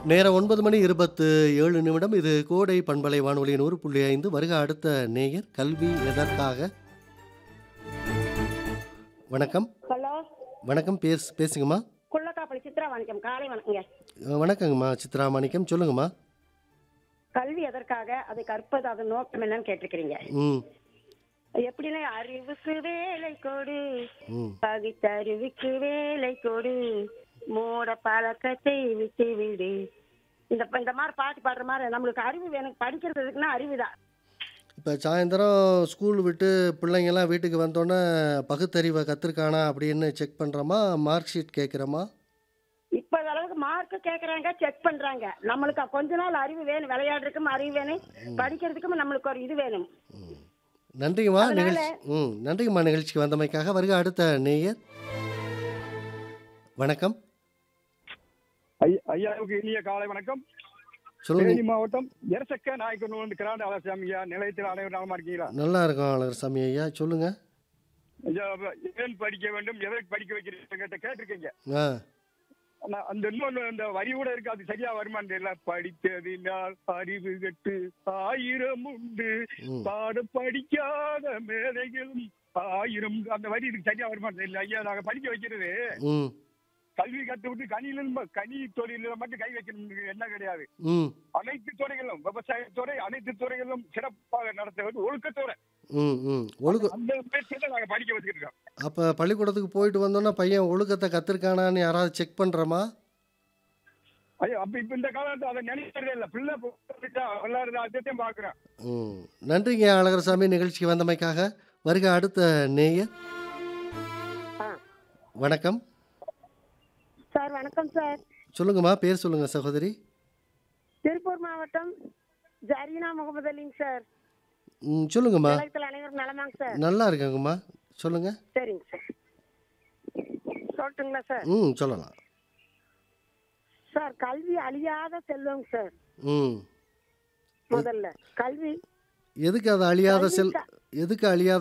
நேரம் ஒன்பது மணி இருபத்து ஏழு நிமிடம் இது கோடை பண்பலை வானொலி நூறு புள்ளி ஐந்து வருக அடுத்த நேயர் கல்வி எதற்காக வணக்கம் ஹலோ வணக்கம் பேஸ் பேசுங்கம்மா குள்ளக்காப்பள்ளி சித்ரா வணக்கம் காலை வணக்கங்க அஹ், வணக்கங்கம்மா சித்ரா மாணிக்கம் சொல்லுங்கம்மா கல்வி எதற்காக அதை கற்பது அதன் நோக்கம் என்னன்னு கேட்டிருக்கிறீங்க ம் எப்படின்னா அறிவுக்கு வேலை கொடு ம் பகுத்தறிவுக்கு வேலை கொடு மூட பழக்கத்தை விட்டு விடு இந்த இந்த மாதிரி பாட்டு பாடுற மாதிரி நம்மளுக்கு அறிவு வேணும் படிக்கிறதுக்குன்னா அறிவு தான் இப்போ சாயந்தரம் ஸ்கூல் விட்டு பிள்ளைங்கெல்லாம் வீட்டுக்கு வந்தோன்னே பகுத்தறிவை கற்றுருக்கானா அப்படின்னு செக் பண்ணுறோமா மார்க் ஷீட் கேட்குறோமா இப்ப அளவுக்கு மார்க் கேக்குறாங்க செக் பண்றாங்க நம்மளுக்கு கொஞ்ச நாள் அறிவு வேணும் விளையாடுறதுக்கும் அறிவு வேணும் படிக்கிறதுக்கும் நம்மளுக்கு ஒரு இது வேணும் நன்றிங்கம்மா அதனால- நிகழ்ச்சி ம் நன்றிங்கம்மா நிகழ்ச்சிக்கு வந்தமைக்காக வருக அடுத்த நேயர் வணக்கம் ஐ- ஐயாவுக்கு இனிய காலை வணக்கம் சொல்லுங்க தேனி மாவட்டம் எரசக்க நாயக்கனூர் கிராண்ட் அலசாமியா நிலையத்தில் அனைவரும் நலமா இருக்கீங்களா நல்லா இருக்கும் அழகர் சாமி ஐயா சொல்லுங்க ஐயா, ஏன் படிக்க வேண்டும் எதற்கு படிக்க வைக்கிறீங்க கேட்டிருக்கீங்க ஆ ஆனா, அந்த இன்னொன்று அந்த வரி கூட இருக்கு அது சரியா வருமான்னு தெரியல படித்ததினால் அறிவு கட்டு ஆயிரம் உண்டு ம். பாடம் படிக்காத மேதைகளும் ஆயிரம் அந்த வரி இதுக்கு சரியா வருமான்னு தெரியல ஐயா நாங்க படிக்க வைக்கிறது ம் கல்வி கத்து விட்டு கனியில கனி தொழில மட்டும் கை வைக்கணும் என்ன கிடையாது ம் அனைத்து துறைகளும் விவசாயத்துறை அனைத்து துறைகளும் சிறப்பாக நடத்துவது ஒழுக்கத்துறை ம் ம் ஒழுக்க அந்த முயற்சியில நாங்க படிக்க வச்சுக்கிட்டு அப்போ பள்ளிக்கூடத்துக்கு போயிட்டு வந்தோன்னா பையன் ஒழுக்கத்தை கற்றுருக்கானான்னு யாராவது செக் பண்ணுறோமா ஐயோ அப்ப இப்ப இந்த காலத்துல அதை நினைக்கிறதே இல்ல பிள்ளை போட்டா எல்லாரும் அதையும் பாக்குறேன் ம் நன்றிங்க அழகர் சாமி நிகழ்ச்சிக்கு வந்தமைக்காக வருக அடுத்த நேயர் ஆ. வணக்கம் சார் வணக்கம் சார் சொல்லுங்கம்மா பேர் சொல்லுங்க சகோதரி திருப்பூர் மாவட்டம் ஜரீனா முகமது அலிங்க சார் ம் சொல்லுங்கம்மா நிலையத்தில் அனைவரும் நலமாங்க சார் நல்லா இருக்காங்கம்மா சொல்லுங்க சரிங்க சார் சொல்லட்டுங்களா சார் ம் சொல்லலாம் சார் கல்வி அழியாத செல்வம் சார் ம் முதல்ல கல்வி எதுக்கு அது அழியாத செல் கல்வி எதுக்கு அழியாத